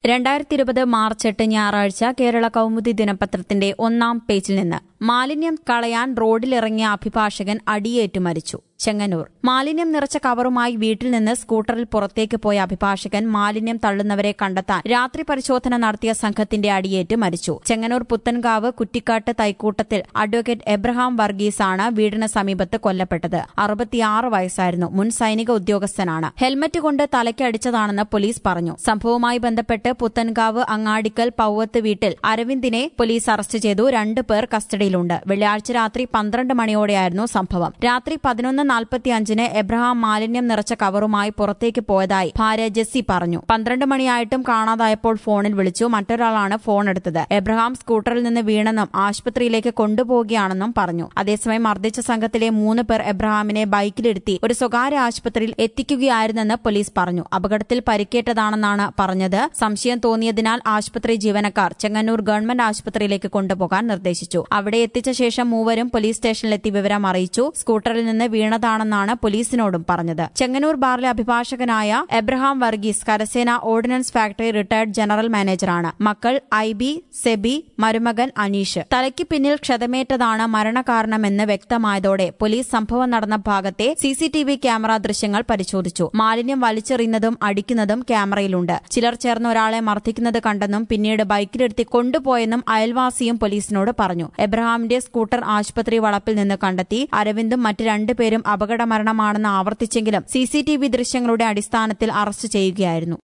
രണ്ടായിരത്തി ഇരുപത് മാർച്ച് എട്ട് ഞായറാഴ്ച കേരള കൗമുദി ദിനപത്രത്തിന്റെ ഒന്നാം പേജിൽ നിന്ന് മാലിന്യം കളയാൻ റോഡിലിറങ്ങിയ അഭിഭാഷകൻ അടിയേറ്റു മരിച്ചു ചെങ്ങന്നൂർ മാലിന്യം നിറച്ച കവറുമായി വീട്ടിൽ നിന്ന് സ്കൂട്ടറിൽ പുറത്തേക്ക് പോയ അഭിഭാഷകൻ മാലിന്യം തള്ളുന്നവരെ കണ്ടെത്താൻ രാത്രി പരിശോധന നടത്തിയ സംഘത്തിന്റെ അടിയേറ്റ് മരിച്ചു ചെങ്ങന്നൂർ പുത്തൻകാവ് കുറ്റിക്കാട്ട് തൈക്കൂട്ടത്തിൽ അഡ്വക്കേറ്റ് എബ്രഹാം വർഗീസ് ആണ് വീടിന് സമീപത്ത് കൊല്ലപ്പെട്ടത് അറുപത്തിയാറ് വയസ്സായിരുന്നു മുൻ സൈനിക ഉദ്യോഗസ്ഥനാണ് ഹെൽമറ്റ് കൊണ്ട് തലയ്ക്ക് അടിച്ചതാണെന്ന് പോലീസ് പറഞ്ഞു സംഭവവുമായി ബന്ധപ്പെട്ട് പുത്തൻകാവ് അങ്ങാടിക്കൽ പൌവത്ത് വീട്ടിൽ അരവിന്ദിനെ പോലീസ് അറസ്റ്റ് ചെയ്തു രണ്ടു പേർ കസ്റ്റഡിയിലുണ്ട് വെള്ളിയാഴ്ച രാത്രി പന്ത്രണ്ട് മണിയോടെയായിരുന്നു സംഭവം രാത്രി പതിനൊന്ന് നാൽപ്പത്തിയഞ്ചിന് എബ്രഹാം മാലിന്യം നിറച്ച കവറുമായി പുറത്തേക്ക് പോയതായി ഭാര്യ ജെസ്സി പറഞ്ഞു പന്ത്രണ്ട് മണിയായിട്ടും കാണാതായപ്പോൾ ഫോണിൽ വിളിച്ചു മറ്റൊരാളാണ് ഫോൺ എടുത്തത് എബ്രഹാം സ്കൂട്ടറിൽ നിന്ന് വീണെന്നും ആശുപത്രിയിലേക്ക് കൊണ്ടുപോവുകയാണെന്നും പറഞ്ഞു അതേസമയം മർദ്ദിച്ച സംഘത്തിലെ മൂന്ന് പേർ എബ്രഹാമിനെ ബൈക്കിലിരുത്തി ഒരു സ്വകാര്യ ആശുപത്രിയിൽ എത്തിക്കുകയായിരുന്നെന്ന് പോലീസ് പറഞ്ഞു അപകടത്തിൽ പരിക്കേറ്റതാണെന്നാണ് പറഞ്ഞത് സംശയം തോന്നിയതിനാൽ ആശുപത്രി ജീവനക്കാർ ചെങ്ങന്നൂർ ഗവൺമെന്റ് ആശുപത്രിയിലേക്ക് കൊണ്ടുപോകാൻ നിർദ്ദേശിച്ചു അവിടെ എത്തിച്ച ശേഷം മൂവരും പോലീസ് സ്റ്റേഷനിലെത്തി വിവരം അറിയിച്ചു സ്കൂട്ടറിൽ നിന്ന് വീണതാണെന്നാണ് പോലീസിനോടും പറഞ്ഞത് ചെങ്ങന്നൂർ ബാറിലെ അഭിഭാഷകനായ എബ്രഹാം വർഗീസ് കരസേന ഓർഡിനൻസ് ഫാക്ടറി റിട്ടയർഡ് ജനറൽ മാനേജറാണ് മക്കൾ ഐ ബി സെബി മരുമകൻ അനീഷ് തലയ്ക്ക് പിന്നിൽ ക്ഷതമേറ്റതാണ് മരണകാരണമെന്ന് വ്യക്തമായതോടെ പോലീസ് സംഭവം നടന്ന ഭാഗത്തെ സിസിടിവി ക്യാമറ ദൃശ്യങ്ങൾ പരിശോധിച്ചു മാലിന്യം വലിച്ചെറിയുന്നതും അടിക്കുന്നതും ക്യാമറയിലുണ്ട് ചിലർ ചേർന്ന് ഒരാളെ മർദ്ദിക്കുന്നത് കണ്ടെന്നും പിന്നീട് ബൈക്കിലെടുത്തി കൊണ്ടുപോയെന്നും അയൽവാസിയും പോലീസിനോട് പറഞ്ഞു എബ്രഹാമിന്റെ സ്കൂട്ടർ ആശുപത്രി വളപ്പിൽ നിന്ന് കണ്ടെത്തി അരവിന്ദും മറ്റ് രണ്ടുപേരും അപകടമരണമാണെന്ന് ആവർത്തിച്ചെങ്കിലും സിസിടിവി ദൃശ്യങ്ങളുടെ അടിസ്ഥാനത്തിൽ അറസ്റ്റ് ചെയ്യുകയായിരുന്നു